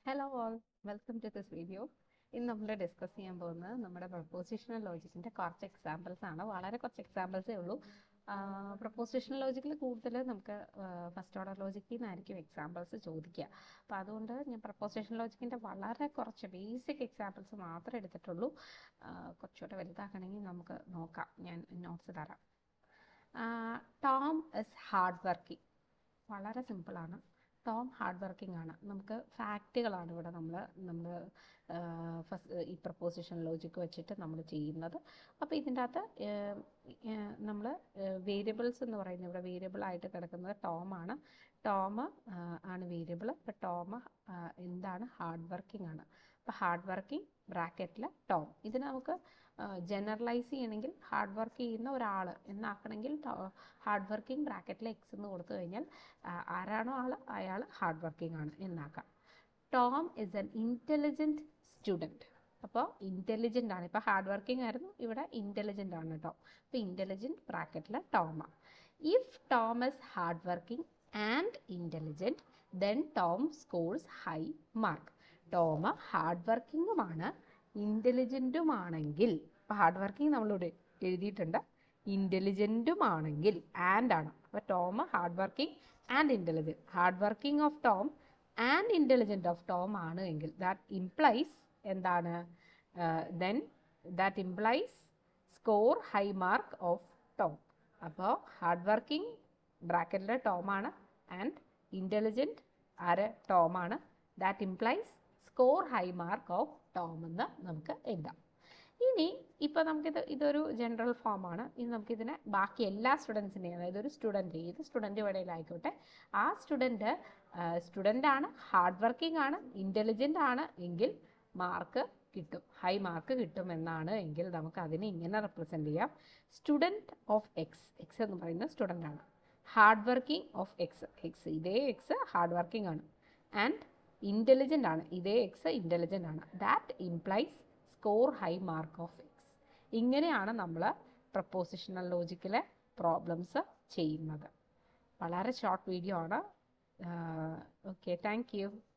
hello all welcome to this video ഇന്ന് നമ്മൾ discuss ചെയ്യാൻ പോകുന്നത് നമ്മുടെ പ്രപ്പോസിഷണൽ ലോജിക്കിൻ്റെ കുറച്ച് എക്സാമ്പിൾസ് ആണ് വളരെ കുറച്ച് എക്സാമ്പിൾസേ ഉള്ളൂ പ്രപ്പോസിഷണൽ ലോജിക്കിൽ കൂടുതൽ നമുക്ക് ഫസ്റ്റ് ഓർഡർ ലോജിക്കിൽ നിന്നായിരിക്കും എക്സാമ്പിൾസ് ചോദിക്കുക അപ്പോൾ അതുകൊണ്ട് ഞാൻ പ്രപ്പോസിഷണൽ ലോജിക്കിൻ്റെ വളരെ കുറച്ച് ബേസിക് എക്സാമ്പിൾസ് മാത്രമേ എടുത്തിട്ടുള്ളൂ ആ, കുറച്ചുകൂടെ വലുതാക്കണമെങ്കിൽ നമുക്ക് നോക്കാം ഞാൻ നോട്ട്സ് തരാം ടോം ഇസ് ഹാർഡ് വർക്കിംഗ് വളരെ സിമ്പിളാണ് ടോം ഹാർഡ് വർക്കിംഗ് ആണ് നമുക്ക് ഫാക്റ്റുകളാണ് ഇവിടെ നമ്മൾ നമ്മൾ ഫസ്റ്റ് ഈ പ്രപ്പോസിഷൻ ലോജിക്ക് വെച്ചിട്ട് നമ്മൾ ചെയ്യുന്നത് അപ്പോൾ ഇതിൻ്റെ അകത്ത് നമ്മൾ വേരിയബിൾസ് എന്ന് പറയുന്നത് ഇവിടെ വേരിയബിൾ ആയിട്ട് കിടക്കുന്നത് ടോം ആണ് ടോം ആണ് വേരിയബിൾ അപ്പോൾ ടോം എന്താണ് ഹാർഡ് വർക്കിംഗ് ആണ് അപ്പോൾ ഹാർഡ് വർക്കിംഗ് ബ്രാക്കറ്റിൽ ടോം ഇതിന് നമുക്ക് ജനറലൈസ് ചെയ്യണമെങ്കിൽ ഹാർഡ് വർക്ക് ചെയ്യുന്ന ഒരാൾ എന്നാക്കണമെങ്കിൽ ഹാർഡ് വർക്കിംഗ് ബ്രാക്കറ്റിൽ എക്സ് എന്ന് കൊടുത്തു കഴിഞ്ഞാൽ ആ, ആരാണോ ആൾ അയാൾ ഹാർഡ് വർക്കിംഗ് ആണ് എന്നാക്കാം Tom is an intelligent student അപ്പോൾ ഇൻ്റലിജൻ്റ് ആണ് ഇപ്പോൾ ഹാർഡ് വർക്കിംഗ് ആയിരുന്നു ഇവിടെ ഇൻ്റലിജൻ്റ് ആണ് കേട്ടോ അപ്പോൾ ഇൻ്റലിജൻറ്റ് ബ്രാക്കറ്റിൽ ടോമ if Tom is hard working and intelligent then Tom scores high mark Tom hard വർക്കിങ്ങുമാണ് ഇൻ്റലിജൻറ്റുമാണെങ്കിൽ ഇപ്പോൾ ഹാർഡ് വർക്കിംഗ് നമ്മളിവിടെ എഴുതിയിട്ടുണ്ട് ഇൻ്റലിജൻറ്റുമാണെങ്കിൽ ആൻഡ് ആണ് അപ്പോൾ Tom hard working and intelligent hard working of Tom and intelligent of Tom ആണ് എങ്കിൽ ദാറ്റ് ഇംപ്ലൈസ് എന്താണ് then that implies score high mark of Tom അപ്പോൾ ഹാർഡ് വർക്കിംഗ് ബ്രാക്കറ്റിൽ ടോം ആണ് ആൻഡ് ഇൻ്റലിജൻറ്റ് ആര് ടോം ആണ് that implies score high mark of Tom എന്ന് നമുക്ക് എഴുതാം ഇനി ഇപ്പോൾ നമുക്കിത് ഇതൊരു ജനറൽ ഫോമാണ് ഇനി നമുക്കിതിനെ ബാക്കി എല്ലാ സ്റ്റുഡൻസിൻ്റെയും അതായത് ഒരു സ്റ്റുഡൻറ്റ് ഏത് സ്റ്റുഡൻറ്റ് വേണേലായിക്കോട്ടെ ആ സ്റ്റുഡൻറ്റ് സ്റ്റുഡൻ്റ് ആണ് ഹാർഡ് വർക്കിംഗ് ആണ് ഇൻ്റലിജൻ്റ് ആണ് എങ്കിൽ മാർക്ക് കിട്ടും ഹൈ മാർക്ക് കിട്ടും എന്നാണ് എങ്കിൽ നമുക്ക് അതിനെ ഇങ്ങനെ റെപ്രസെൻ്റ് ചെയ്യാം സ്റ്റുഡൻറ്റ് ഓഫ് എക്സ് എക്സ് എന്ന് പറയുന്നത് സ്റ്റുഡൻ്റ് ആണ് hard working of X X ഇതേ എക്സ് ഹാർഡ് വർക്കിംഗ് ആണ് ആൻഡ് ഇൻ്റലിജൻ്റ് ആണ് ഇതേ എക്സ് ഇൻ്റലിജൻ്റ് ആണ് that implies score high mark of X ഇങ്ങനെയാണ് നമ്മൾ പ്രപ്പോസിഷണൽ ലോജിക്കിലെ പ്രോബ്ലംസ് ചെയ്യുന്നത് വളരെ ഷോർട്ട് വീഡിയോ ആണ് ഓക്കെ താങ്ക് യു